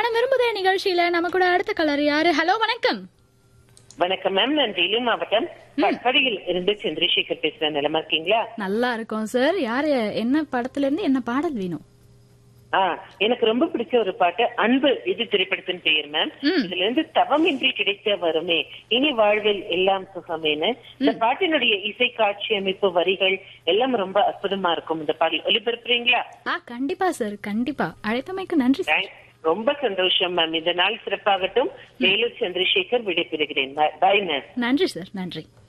மனம் விரும்புதே நிகழ்ச்சியில நம்ம கூட அடுத்த கலர் யாரு ஹலோ வணக்கம் வணக்கம் மேம் நான் வேலூர் மாவட்டம் கட்பாடியில் இருந்து சந்திரசேகர் பேசுறேன் நிலமா இருக்கீங்களா நல்லா இருக்கோம் சார் யாரு என்ன படத்துல இருந்து என்ன பாடல் வேணும் ஆ எனக்கு ரொம்ப பிடிச்ச ஒரு பாட்டு அன்பு இது திரைப்படத்தின் பெயர் மேம் ம். இதுல இருந்து தவமின்றி கிடைத்த வருமே இனி வாழ்வில் எல்லாம் சுகமேன்னு இந்த பாட்டினுடைய இசை காட்சி அமைப்பு வரிகள் எல்லாம் ரொம்ப அற்புதமா இருக்கும் இந்த பாடல் ஒளிபரப்புறீங்களா ஆ கண்டிப்பா சார் கண்டிப்பா அழைத்தமைக்கு நன்றி சார் Thanks. ரொம்ப சந்தோஷம் மேம் இந்த நாள் சிறப்பாகட்டும் வேலூர் சந்திரசேகர் விடைபெறுகிறேன் பாய் மேம் நன்றி சார் நன்றி